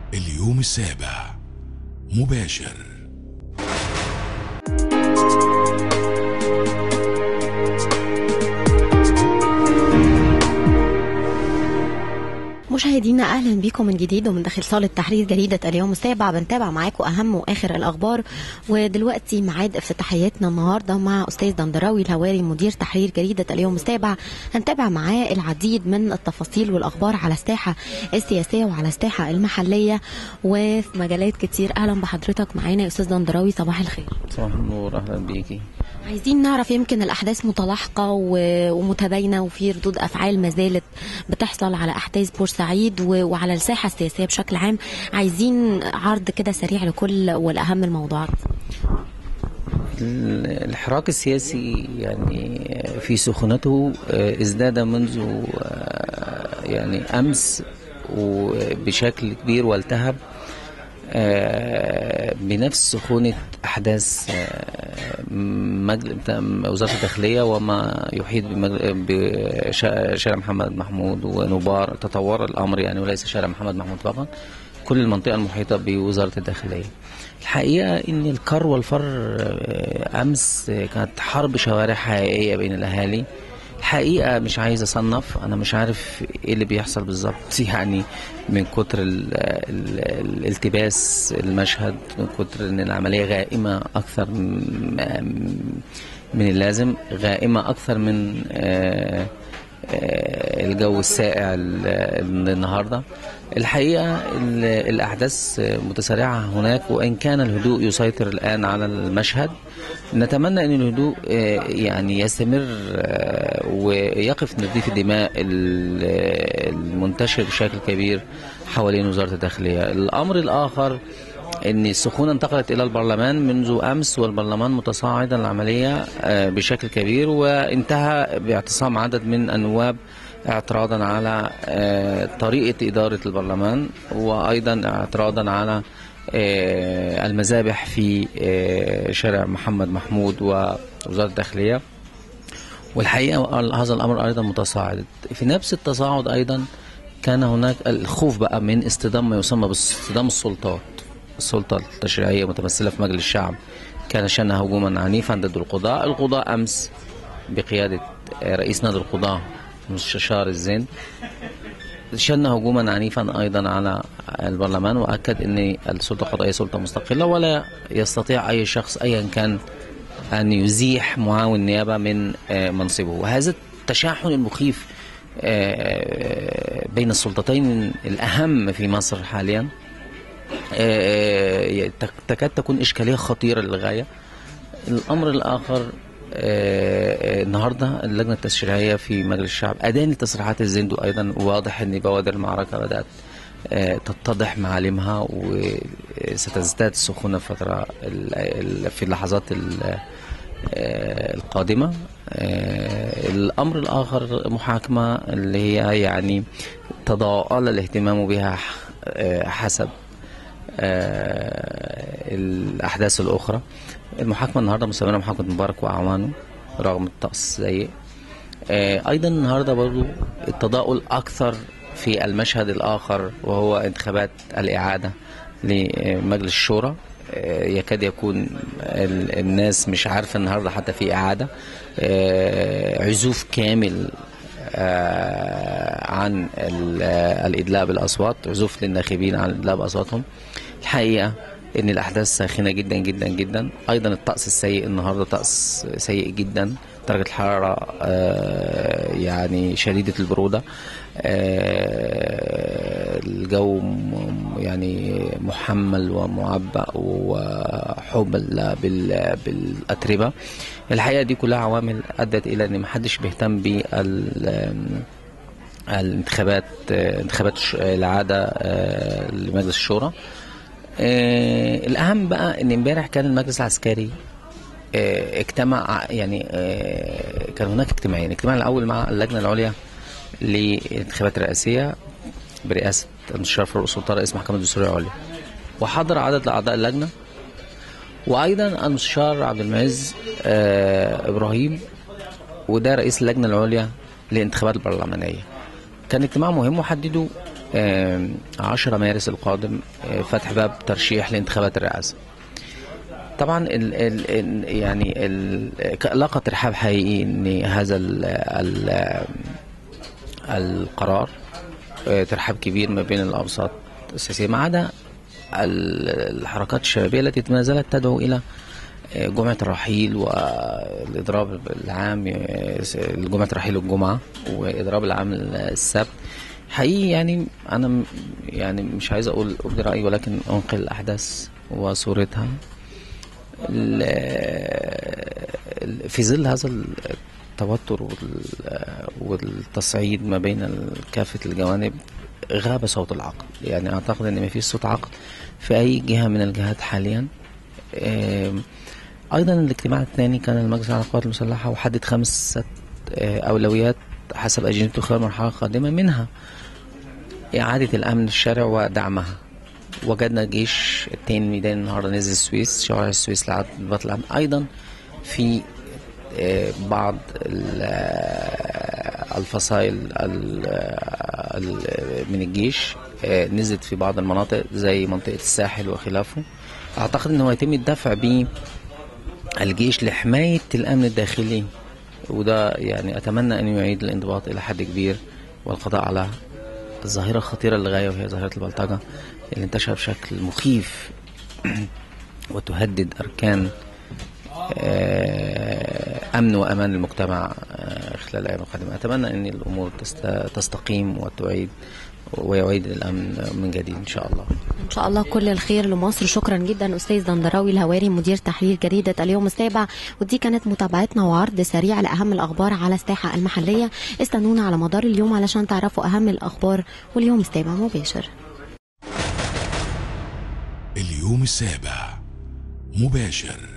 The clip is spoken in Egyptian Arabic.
اليوم السابع مباشر مشاهدينا اهلا بكم من جديد ومن داخل صاله تحرير جريده اليوم السابع بنتابع معاكم اهم واخر الاخبار ودلوقتي ميعاد افتتاحياتنا النهارده مع استاذ دندراوي الهواري مدير تحرير جريده اليوم السابع هنتابع معاه العديد من التفاصيل والاخبار على الساحه السياسيه وعلى الساحه المحليه وفي مجالات كتير اهلا بحضرتك معانا يا استاذ دندراوي صباح الخير صباح النور اهلا بيكي عايزين نعرف يمكن الاحداث متلاحقه و- ومتباينه وفي ردود افعال ما زالت بتحصل على احداث بورسعيد و- وعلى الساحه السياسيه بشكل عام عايزين عرض كده سريع لكل والاهم الموضوعات ال- الحراك السياسي يعني في سخونته آه، ازداد منذ آه، يعني امس وبشكل كبير والتهب آه، بنفس سخونة أحداث آه، مجل... بتاع وزارة الداخلية وما يحيط بمجل... بشارع محمد محمود ونبار تطور الأمر يعني وليس شارع محمد محمود فقط كل المنطقة المحيطة بوزارة الداخلية الحقيقة إن الكر والفر آه، أمس آه، كانت حرب شوارع حقيقية بين الأهالي الحقيقة مش عايز أصنف أنا مش عارف إيه اللي بيحصل بالظبط يعني من كتر ال ال الالتباس المشهد من كتر إن العملية غائمة أكثر م- من اللازم غائمة أكثر من آه، آه، الجو السائع ال- النهارده الحقيقه ال- الاحداث متسارعه هناك وان كان الهدوء يسيطر الان على المشهد نتمنى ان الهدوء آه، يعني يستمر آه، ويقف نزيف الدماء ال- المنتشر بشكل كبير حوالين وزاره الداخليه الامر الاخر ان السخونه انتقلت الى البرلمان منذ امس والبرلمان متصاعدا العمليه آه، بشكل كبير وانتهى باعتصام عدد من النواب اعتراضا على آه، طريقه اداره البرلمان وايضا اعتراضا على آه، المذابح في آه، شارع محمد محمود ووزاره الداخليه والحقيقه هذا الامر ايضا متصاعد في نفس التصاعد ايضا كان هناك الخوف بقى من اصطدام ما يسمى باصطدام السلطات السلطه التشريعيه متمثله في مجلس الشعب كان شنها هجوما عنيفا ضد القضاء القضاء امس بقياده رئيس نادي القضاء مستشار الزين شن هجوما عنيفا ايضا على البرلمان واكد ان السلطه القضائيه سلطه مستقله ولا يستطيع اي شخص ايا كان ان يزيح معاون نيابه من آه، منصبه وهذا التشاحن المخيف آه، بين السلطتين الاهم في مصر حاليا آه، تك- تكاد تكون اشكاليه خطيره للغايه الامر الاخر آه، النهارده اللجنه التشريعيه في مجلس الشعب ادان تصريحات الزندو ايضا واضح ان بوادر المعركه بدات آه، تتضح معالمها وستزداد السخونه في الفتره ال- ال- في اللحظات ال- آه، القادمه آه، الامر الاخر محاكمه اللي هي يعني تضاءل الاهتمام بها آه، حسب آه، الأحداث الأخرى المحاكمة النهاردة مستمرة محاكمة مبارك وأعوانه رغم الطقس السيء آه، أيضا النهاردة برضو التضاؤل أكثر في المشهد الآخر وهو انتخابات الإعادة لمجلس الشورى آه، يكاد يكون ال- الناس مش عارفة النهاردة حتى في إعادة آه، عزوف كامل آه، عن ال- آه، الإدلاء بالأصوات عزوف للناخبين عن الإدلاء بأصواتهم الحقيقة ان الاحداث ساخنه جدا جدا جدا ايضا الطقس السيء النهارده طقس سيء جدا درجه الحراره آه، يعني شديده البروده آه، الجو م- يعني محمل ومعبأ وحبل بال- بالاتربه الحقيقه دي كلها عوامل ادت الى ان محدش بيهتم بال الانتخابات آه، انتخابات الش- العاده آه، لمجلس الشورى آه، الاهم بقى ان امبارح كان المجلس العسكري آه، اجتمع يعني آه، كان هناك اجتماعين الاجتماع الاول مع اللجنه العليا للانتخابات الرئاسيه برئاسه المستشار فاروق سلطان رئيس محكمه الدستوريه العليا وحضر عدد لاعضاء اللجنه وايضا المستشار عبد المعز آه، ابراهيم وده رئيس اللجنه العليا للانتخابات البرلمانيه كان اجتماع مهم وحددوا آم، 10 مارس القادم آه، فتح باب ترشيح لانتخابات الرئاسة طبعا ال ال ال يعني ال لاقى ترحاب حقيقي ان هذا ال ال القرار آه، ترحاب كبير ما بين الاوساط السياسيه ما عدا ال- الحركات الشبابيه التي ما زالت تدعو الى آه، جمعه الرحيل والاضراب العام آه، جمعه الرحيل الجمعه واضراب العام السبت حقيقي يعني انا م- يعني مش عايز اقول ابدي رايي ولكن انقل الاحداث وصورتها ال- ال- في ظل هذا التوتر وال- والتصعيد ما بين كافة الجوانب غاب صوت العقل يعني أعتقد أن ما فيش صوت عقل في أي جهة من الجهات حاليا آم، أيضا الاجتماع الثاني كان المجلس على القوات المسلحة وحدد خمسة آه، أولويات حسب أجندته خلال المرحلة القادمة منها إعادة الأمن الشارع ودعمها وجدنا الجيش التاني ميدان النهارده نزل السويس شوارع السويس لعد البطل العام أيضا في آه، بعض ال- آه، الفصائل ال- آه، ال- من الجيش آه، نزلت في بعض المناطق زي منطقة الساحل وخلافه أعتقد أنه يتم الدفع بالجيش لحماية الأمن الداخلي وده يعني أتمنى أن يعيد الانضباط إلى حد كبير والقضاء على الظاهرة الخطيرة للغاية وهي ظاهرة البلطجة اللي انتشر بشكل مخيف وتهدد أركان آه، أمن وأمان المجتمع آه، خلال الأيام القادمة أتمنى أن الأمور تست- تستقيم وتعيد ويعيد الأمن من جديد إن شاء الله ان شاء الله كل الخير لمصر شكرا جدا استاذ دندراوي الهواري مدير تحرير جريده اليوم السابع ودي كانت متابعتنا وعرض سريع لاهم الاخبار على الساحه المحليه استنونا على مدار اليوم علشان تعرفوا اهم الاخبار واليوم السابع مباشر اليوم السابع مباشر